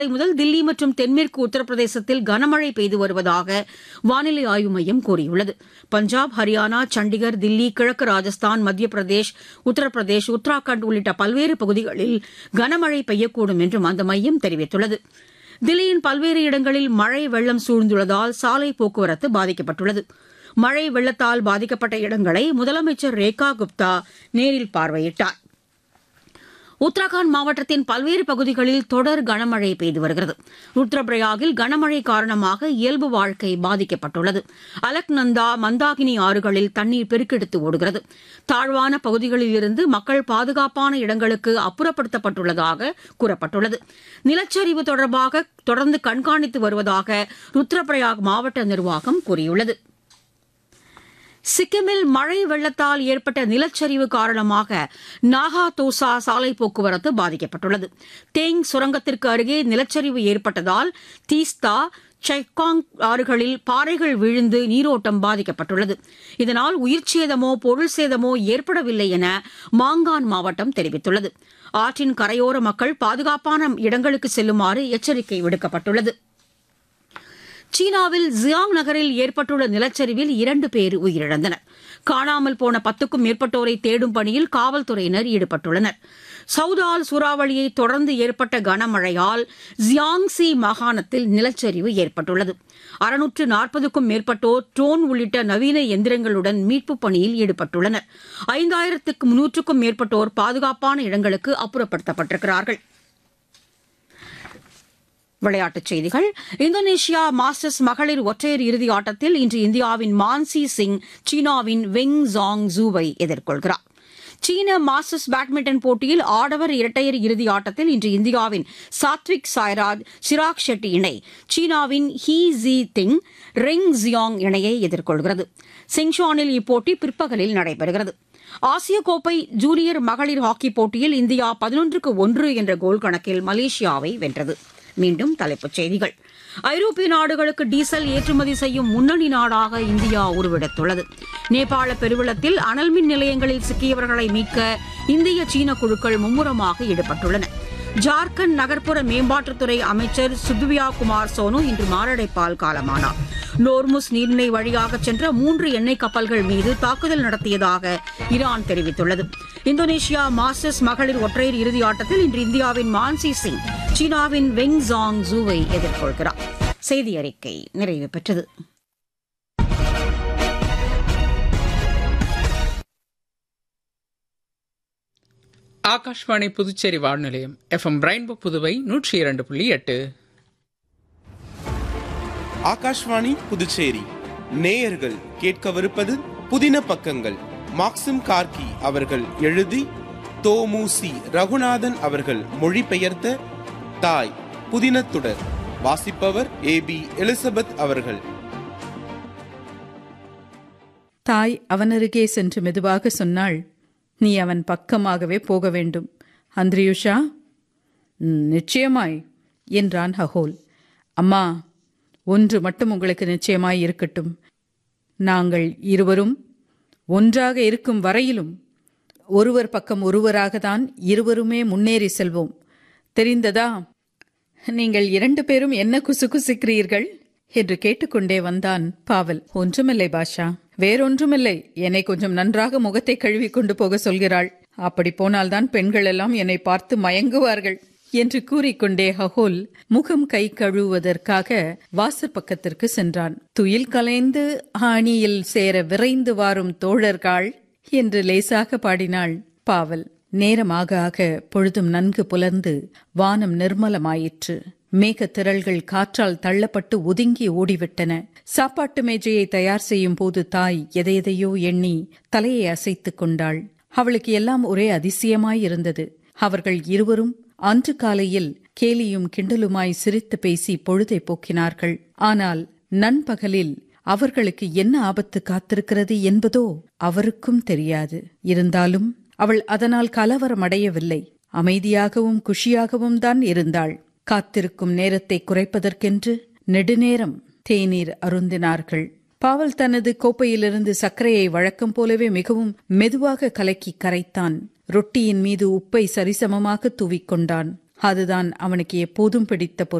முதல் தில்லி மற்றும் தென்மேற்கு உத்தரப்பிரதேசத்தில் கனமழை பெய்து வருவதாக வானிலை ஆய்வு மையம் கூறியுள்ளது பஞ்சாப் ஹரியானா சண்டிகர் தில்லி கிழக்கு ராஜஸ்தான் மத்திய பிரதேஷ் உத்தரப்பிரதேஷ் உத்தராகண்ட் உள்ளிட்ட பல்வேறு பகுதிகளில் கனமழை பெய்யக்கூடும் என்றும் அந்த மையம் தெரிவித்துள்ளது தில்லியின் பல்வேறு இடங்களில் மழை வெள்ளம் சூழ்ந்துள்ளதால் சாலை போக்குவரத்து பாதிக்கப்பட்டுள்ளது மழை வெள்ளத்தால் பாதிக்கப்பட்ட இடங்களை முதலமைச்சர் ரேகா குப்தா நேரில் பார்வையிட்டார் உத்தரகாண்ட் மாவட்டத்தின் பல்வேறு பகுதிகளில் தொடர் கனமழை பெய்து வருகிறது ருத்ரபிரயாகில் கனமழை காரணமாக இயல்பு வாழ்க்கை பாதிக்கப்பட்டுள்ளது அலக்நந்தா மந்தாகினி ஆறுகளில் தண்ணீர் பெருக்கெடுத்து ஓடுகிறது தாழ்வான பகுதிகளில் இருந்து மக்கள் பாதுகாப்பான இடங்களுக்கு அப்புறப்படுத்தப்பட்டுள்ளதாக கூறப்பட்டுள்ளது நிலச்சரிவு தொடர்பாக தொடர்ந்து கண்காணித்து வருவதாக ருத்ரபிரயாக் மாவட்ட நிர்வாகம் கூறியுள்ளது சிக்கிமில் மழை வெள்ளத்தால் ஏற்பட்ட நிலச்சரிவு காரணமாக நாகா தோசா சாலை போக்குவரத்து பாதிக்கப்பட்டுள்ளது தேங் சுரங்கத்திற்கு அருகே நிலச்சரிவு ஏற்பட்டதால் தீஸ்தா செக்காங் ஆறுகளில் பாறைகள் விழுந்து நீரோட்டம் பாதிக்கப்பட்டுள்ளது இதனால் உயிர்ச்சேதமோ பொருள் சேதமோ ஏற்படவில்லை என மாங்கான் மாவட்டம் தெரிவித்துள்ளது ஆற்றின் கரையோர மக்கள் பாதுகாப்பான இடங்களுக்கு செல்லுமாறு எச்சரிக்கை விடுக்கப்பட்டுள்ளது சீனாவில் ஜியாங் நகரில் ஏற்பட்டுள்ள நிலச்சரிவில் இரண்டு பேர் உயிரிழந்தனர் காணாமல் போன பத்துக்கும் மேற்பட்டோரை தேடும் பணியில் காவல்துறையினர் ஈடுபட்டுள்ளனர் சவுதால் சூறாவளியை தொடர்ந்து ஏற்பட்ட கனமழையால் ஜியாங்சி மாகாணத்தில் நிலச்சரிவு ஏற்பட்டுள்ளது அறுநூற்று நாற்பதுக்கும் மேற்பட்டோர் ட்ரோன் உள்ளிட்ட நவீன எந்திரங்களுடன் மீட்புப் பணியில் ஈடுபட்டுள்ளனர் ஐந்தாயிரத்துக்கு முன்னூற்றுக்கும் மேற்பட்டோர் பாதுகாப்பான இடங்களுக்கு அப்புறப்படுத்தப்பட்டிருக்கிறார்கள் விளையாட்டுச் செய்திகள் இந்தோனேஷியா மாஸ்டர்ஸ் மகளிர் ஒற்றையர் இறுதி ஆட்டத்தில் இன்று இந்தியாவின் மான்சி சிங் சீனாவின் வெங் ஜாங் ஜூவை எதிர்கொள்கிறார் சீன மாஸ்டர்ஸ் பேட்மிண்டன் போட்டியில் ஆடவர் இரட்டையர் இறுதி ஆட்டத்தில் இன்று இந்தியாவின் சாத்விக் சாய்ராஜ் சிராக் ஷெட்டி இணை சீனாவின் He Ji Ting Ren Jiang இணையை எதிர்கொள்கிறது சிங்ஷானில் இப்போட்டி பிற்பகலில் நடைபெறுகிறது ஆசிய கோப்பை ஜூனியர் மகளிர் ஹாக்கி போட்டியில் இந்தியா பதினொன்றுக்கு ஒன்று என்ற கோல் கணக்கில் மலேசியாவை வென்றது மீண்டும் தலைப்புச் செய்திகள் ஐரோப்பிய நாடுகளுக்கு டீசல் ஏற்றுமதி செய்யும் முன்னணி நாடாக இந்தியா உருவெடுத்துள்ளது நேபாள பெருவெள்ளத்தில் அனல் மின் நிலையங்களில் சிக்கியவர்களை மீட்க இந்திய சீன குழுக்கள் மும்முரமாக ஈடுபட்டுள்ளன ஜார்க்கண்ட் நகர்ப்புற மேம்பாட்டுத்துறை அமைச்சர் சுத்வியா குமார் சோனு இன்று மாரடைப்பால் காலமானார் நோர்முஸ் நீர்நிலை வழியாக சென்ற மூன்று எண்ணெய் கப்பல்கள் மீது தாக்குதல் நடத்தியதாக ஈரான் தெரிவித்துள்ளது இந்தோனேஷியா மாஸ்டர்ஸ் மகளிர் ஒற்றையர் இறுதி ஆட்டத்தில் இன்று இந்தியாவின் மான்சி சிங் சீனாவின் வெங் ஜாங் ஜூவை எதிர்கொள்கிறார் செய்தி அறிக்கை நிறைவு பெற்றது ஆகாஷ்வாணி புதுச்சேரி வானொலியம் எஃப்எம் ரெயின்போ புதுவை நூற்றி இரண்டு புள்ளி எட்டு ஆகாஷ்வாணி புதுச்சேரி நேயர்கள் கேட்கவிருப்பது புதின பக்கங்கள் மாக்சிம் கார்கி அவர்கள் எழுதி தோமுசி ரகுநாதன் அவர்கள் மொழிபெயர்த்த தாய் புதினத்துடர் வாசிப்பவர் ஏ பி எலிசபெத் அவர்கள் தாய் அவனருகே சென்று மெதுவாக சொன்னாள் நீ அவன் பக்கமாகவே போக வேண்டும் அந்திரியுஷா "ம், நிச்சயமாய் என்றான் ஹகோல் அம்மா ஒன்று மட்டும் உங்களுக்கு நிச்சயமாய் இருக்கட்டும் நாங்கள் இருவரும் ஒன்றாக இருக்கும் வரையிலும் ஒருவர் பக்கம் ஒருவராகத்தான் இருவருமே முன்னேறி செல்வோம் தெரிந்ததா நீங்கள் இரண்டு பேரும் என்ன குசுகுசுக்கிறீர்கள் என்று கேட்டுக்கொண்டே வந்தான் பாவல் ஒன்றுமில்லை பாஷா வேறொன்றுமில்லை என்னை கொஞ்சம் நன்றாக முகத்தை கழுவி கொண்டு போக சொல்கிறாள் அப்படி போனால்தான் பெண்கள் எல்லாம் என்னை பார்த்து மயங்குவார்கள் என்று கூறிக்கொண்டே ஹகோல் முகம் கை கழுவுவதற்காக வாசற் பக்கத்திற்கு சென்றான் துயில் கலைந்து ஆணியில் சேர விரைந்து வாரும் தோழர்கள் என்று லேசாக பாடினாள் பாவல் நேரமாக ஆக பொழுதும் நன்கு புலர்ந்து வானம் நிர்மலமாயிற்று மேகத் திரள்கள் காற்றால் தள்ளப்பட்டு ஒதுங்கி ஓடிவிட்டன சாப்பாட்டு மேஜையை தயார் செய்யும் போது தாய் எதையெதையோ எண்ணி தலையை அசைத்துக் கொண்டாள் அவளுக்கு எல்லாம் ஒரே அதிசயமாயிருந்தது அவர்கள் இருவரும் அன்று காலையில் கேலியும் கிண்டலுமாய் சிரித்து பேசி பொழுதை போக்கினார்கள் ஆனால் நண்பகலில் அவர்களுக்கு என்ன ஆபத்து காத்திருக்கிறது என்பதோ அவருக்கும் தெரியாது இருந்தாலும் அவள் அதனால் கலவரமடையவில்லை அமைதியாகவும் குஷியாகவும் தான் இருந்தாள் காத்திருக்கும் நேரத்தை குறைப்பதற்கென்று நெடுநேரம் தேநீர் அருந்தினார்கள் பாவல் தனது கோப்பையிலிருந்து சர்க்கரையை வழக்கம் போலவே மிகவும் மெதுவாக கலக்கி கரைத்தான் ரொட்டியின் மீது உப்பை சரிசமமாக தூவிக்கொண்டான் அதுதான் அவனுக்கு எப்போதும் பிடித்த பொருள்